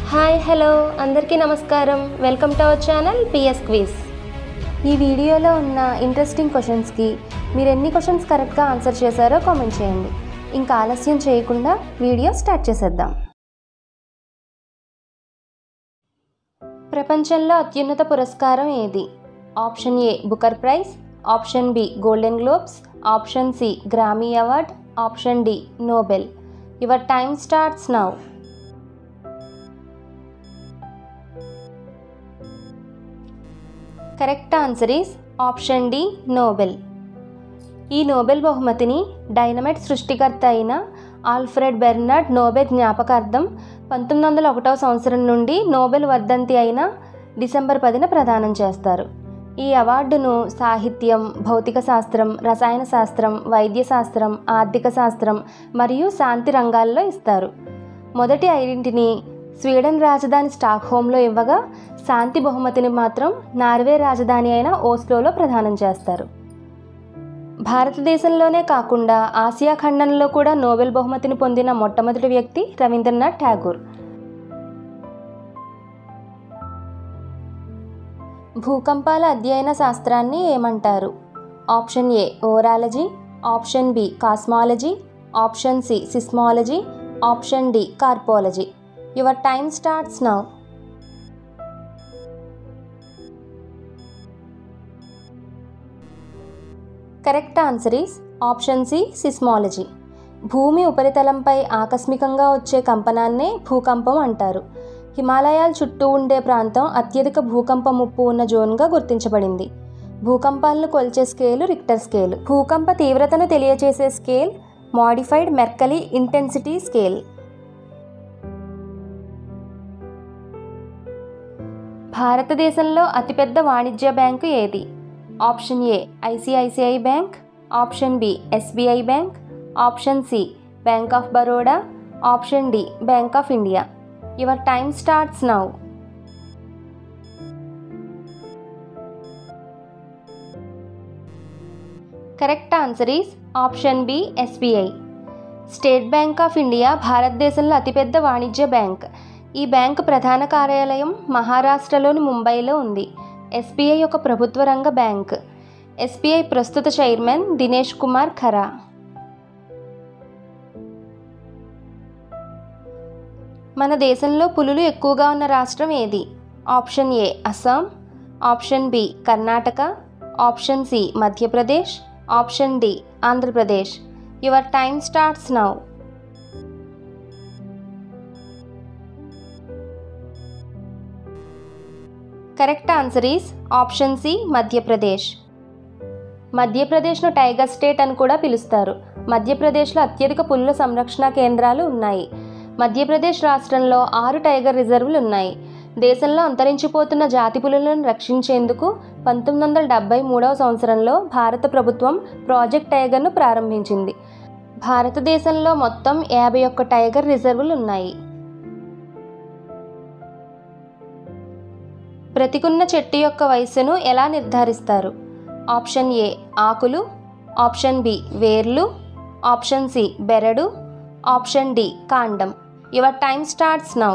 hi hello అందరికీ నమస్కారం welcome to our channel PS quiz ఈ వీడియోలో ఉన్న ఇంట్రెస్టింగ్ క్వశ్చన్స్కి మీరు ఎన్ని క్వశ్చన్స్ కరెక్ట్గా ఆన్సర్ చేశారో కామెంట్ చేయండి ఇంకా ఆలస్యం చేయకుండా వీడియో స్టార్ట్ చేసేద్దాం ప్రపంచంలో అత్యున్నత పురస్కారం ఏది option A Booker prize option B Golden Globes option C Grammy award option D Nobel your time starts now correct answer is option D Nobel ఈ నోబెల్ బహుమతిని డైనమైట్ సృష్టికర్త అయిన ఆల్ఫ్రెడ్ బెర్నార్డ్ నోబెల్ జ్ఞాపకార్థం పంతొమ్మిది వందల ఒకటవ సంవత్సరం నుండి నోబెల్ వర్ధంతి అయిన డిసెంబర్ పదిన ప్రదానం చేస్తారు ఈ అవార్డును సాహిత్యం భౌతిక శాస్త్రం రసాయన శాస్త్రం వైద్య శాస్త్రం ఆర్థిక శాస్త్రం మరియు శాంతి రంగాల్లో ఇస్తారు మొదటి ఐదింటిని స్వీడన్ రాజధాని స్టాక్హోమ్లో ఇవ్వగా శాంతి బహుమతిని మాత్రం నార్వే రాజధాని అయిన ఓస్లోలో ప్రదానం చేస్తారు భారతదేశంలోనే కాకుండా ఆసియా ఖండంలో కూడా నోబెల్ బహుమతిని పొందిన మొట్టమొదటి వ్యక్తి రవీంద్రనాథ్ ఠాగూర్ భూకంపాల అధ్యయన శాస్త్రాన్ని ఏమంటారు option A orology option B cosmology option C seismology option D carpology your time starts now correct answer is option C seismology భూమి ఉపరితలంపై ఆకస్మికంగా వచ్చే కంపనాన్నే భూకంపం అంటారు హిమాలయాల చుట్టూ ఉండే ప్రాంతం అత్యధిక భూకంప ముప్పు ఉన్న జోన్గా గుర్తించబడింది భూకంపాలను కొలిచే స్కేలు రిక్టర్ స్కేల్ భూకంప తీవ్రతను తెలియజేసే scale modified Mercalli intensity scale భారతదేశంలో అతిపెద్ద వాణిజ్య బ్యాంకు ఏది option A ICICI bank option B SBI bank option C bank of Baroda option D bank of India your time starts now correct answer is option B SBI state bank of India భారతదేశంలో అతిపెద్ద వాణిజ్య bank ఈ bank ప్రధాన కార్యాలయం మహారాష్ట్రలోని ముంబైలో ఉంది SBI ఒక ప్రభుత్వ రంగ బ్యాంక్ ఎస్బీఐ ప్రస్తుత చైర్మన్ దినేష్ కుమార్ ఖరా మన దేశంలో పులులు ఎక్కువగా ఉన్న రాష్ట్రం ఏది option A Assam option B Karnataka option C Madhya Pradesh option D Andhra Pradesh your time starts now correct answer is option C Madhya Pradesh మధ్యప్రదేశ్ను టైగర్ స్టేట్ అని కూడా పిలుస్తారు మధ్యప్రదేశ్లో అత్యధిక పులుల సంరక్షణ కేంద్రాలు ఉన్నాయి మధ్యప్రదేశ్ రాష్ట్రంలో ఆరు టైగర్ రిజర్వులు ఉన్నాయి దేశంలో అంతరించిపోతున్న జాతి పులులను రక్షించేందుకు పంతొమ్మిది వందల డెబ్బై మూడవ సంవత్సరంలో భారత ప్రభుత్వం ప్రాజెక్ట్ టైగర్ను ప్రారంభించింది భారతదేశంలో మొత్తం యాభై ఒక్క టైగర్ రిజర్వులు ఉన్నాయి బ్రతికున్న చెట్టు యొక్క వయస్సును ఎలా నిర్ధారిస్తారు ఆప్షన్ ఏ ఆకులు ఆప్షన్ బి వేర్లు ఆప్షన్ సి బెరడు ఆప్షన్ డి కాండం your time starts now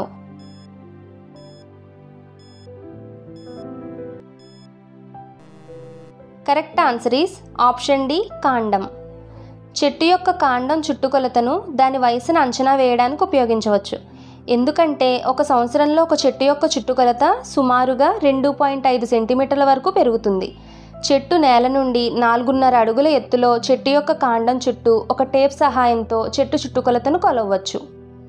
correct answer is option D కాండం చెట్టు యొక్క కాండం చుట్టుకొలతను దాని వయసును అంచనా వేయడానికి ఉపయోగించవచ్చు ఎందుకంటే ఒక సంవత్సరంలో ఒక చెట్టు యొక్క చుట్టుకొలత సుమారుగా రెండు పాయింట్ ఐదు సెంటీమీటర్ల వరకు పెరుగుతుంది చెట్టు నేల నుండి నాలుగున్నర అడుగుల ఎత్తులో చెట్టు యొక్క కాండం చుట్టూ ఒక టేప్ సహాయంతో చెట్టు చుట్టుకొలతను కొలవచ్చు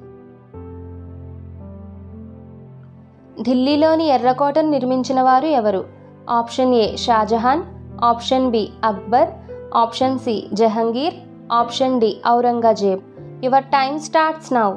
ఢిల్లీలోని ఎర్రకోటను నిర్మించిన వారు ఎవరు option A Shah Jahan option B Akbar option C Jahangir option D Aurangzeb your time starts now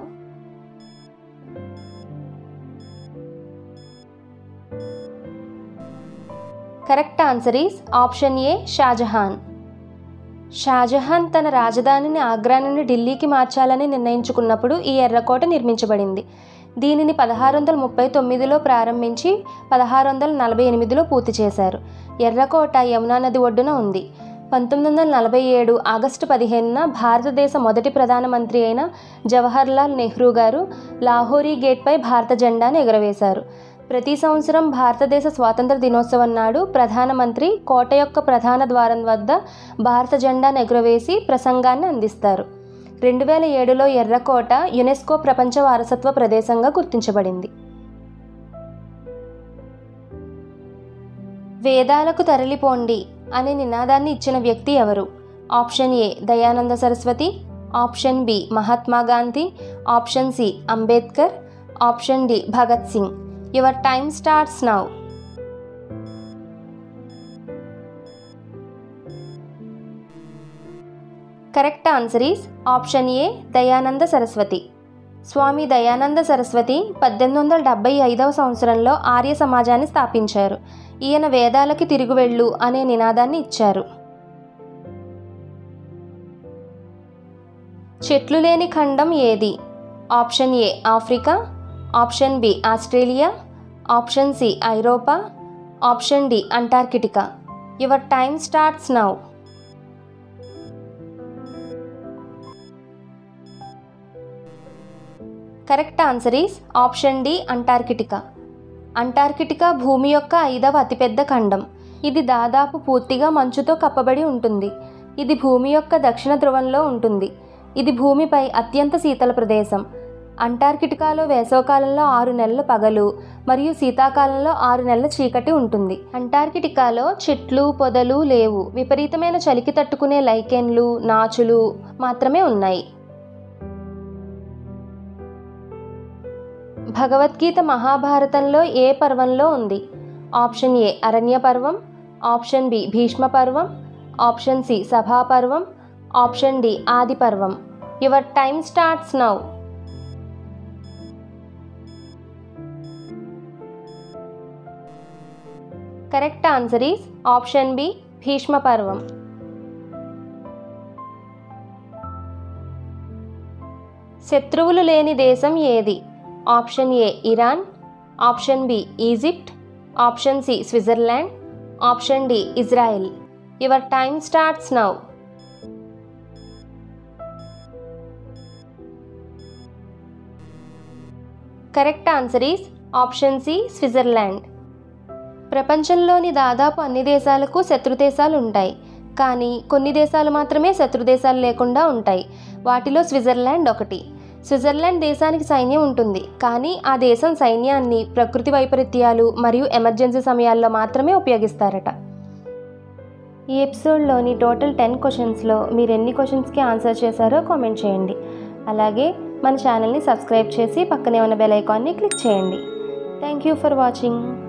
correct answer is option A Shah Jahan Shah Jahan తన రాజధానిని ఆగ్రా నుండి ఢిల్లీకి మార్చాలని నిర్ణయించుకున్నప్పుడు ఈ ఎర్రకోట నిర్మించబడింది దీనిని పదహారు వందల ముప్పై తొమ్మిదిలో ప్రారంభించి పదహారు వందల నలభై ఎనిమిదిలో పూర్తి చేశారు ఎర్రకోట యమునా నది ఒడ్డున ఉంది పంతొమ్మిది వందల నలభై ఏడు ఆగస్టు పదిహేనున భారతదేశ మొదటి ప్రధానమంత్రి అయిన జవహర్లాల్ నెహ్రూ గారు లాహోరీ గేట్పై భారత జెండాను ఎగురవేశారు ప్రతి సంవత్సరం భారతదేశ స్వాతంత్ర దినోత్సవం నాడు ప్రధానమంత్రి కోట యొక్క ప్రధాన ద్వారం వద్ద భారత జెండాను ఎగురవేసి ప్రసంగాన్ని అందిస్తారు రెండు వేల ఏడులో ఎర్రకోట యునెస్కో ప్రపంచ వారసత్వ ప్రదేశంగా గుర్తించబడింది వేదాలకు తరలిపోండి అనే నినాదాన్ని ఇచ్చిన వ్యక్తి ఎవరు option A Dayananda Saraswati option B Mahatma Gandhi option C Ambedkar option D Bhagat Singh your time starts now correct answer is option A Dayananda Saraswati Swami Dayananda Saraswati పద్దెనిమిది వందల డెబ్బై ఐదవ సంవత్సరంలో ఆర్య సమాజాన్ని స్థాపించారు ఈయన వేదాలకి తిరుగువెళ్ళు అనే నినాదాన్ని ఇచ్చారు చెట్లు లేని ఖండం ఏది option A Africa option B Australia option C ఐరోపా option D Antarctica your time starts now correct answer is option D Antarctica Antarctica భూమి యొక్క ఐదవ అతిపెద్ద ఖండం ఇది దాదాపు పూర్తిగా మంచుతో కప్పబడి ఉంటుంది ఇది భూమి యొక్క దక్షిణ ధ్రువంలో ఉంటుంది ఇది భూమిపై అత్యంత శీతల ప్రదేశం అంటార్కిటికాలో వేసవకాలంలో ఆరు నెలల పగలు మరియు శీతాకాలంలో ఆరు నెలల చీకటి ఉంటుంది అంటార్కిటికాలో చెట్లు పొదలు లేవు విపరీతమైన చలికి తట్టుకునే లైకెన్లు నాచులు మాత్రమే ఉన్నాయి భగవద్గీత మహాభారతంలో ఏ పర్వంలో ఉంది ఆప్షన్ ఏ అరణ్య పర్వం ఆప్షన్ బి భీష్మ పర్వం ఆప్షన్ సి సభా పర్వం option D Adi Parvam your time starts now correct answer is option B Bhishma Parvam శత్రువులు లేని దేశం ఏది option A Iran option B Egypt option C Switzerland option D Israel your time starts now correct answer is option C Switzerland ప్రపంచంలోని దాదాపు అన్ని దేశాలకు శత్రు దేశాలు ఉంటాయి కానీ కొన్ని దేశాలు మాత్రమే శత్రు దేశాలు లేకుండా ఉంటాయి వాటిలో స్విట్జర్లాండ్ ఒకటి స్విట్జర్లాండ్ దేశానికి సైన్యం ఉంటుంది కానీ ఆ దేశం సైన్యాన్ని ప్రకృతి వైపరీత్యాలు మరియు ఎమర్జెన్సీ సమయాల్లో మాత్రమే ఉపయోగిస్తారట ఈ ఎపిసోడ్లోని టోటల్ టెన్ క్వశ్చన్స్లో మీరు ఎన్ని క్వశ్చన్స్కి ఆన్సర్ చేశారో కామెంట్ చేయండి అలాగే మన ఛానల్ని సబ్స్క్రైబ్ చేసి పక్కనే ఉన్న బెల్ ఐకాన్ని క్లిక్ చేయండి థ్యాంక్ యూ ఫర్ వాచింగ్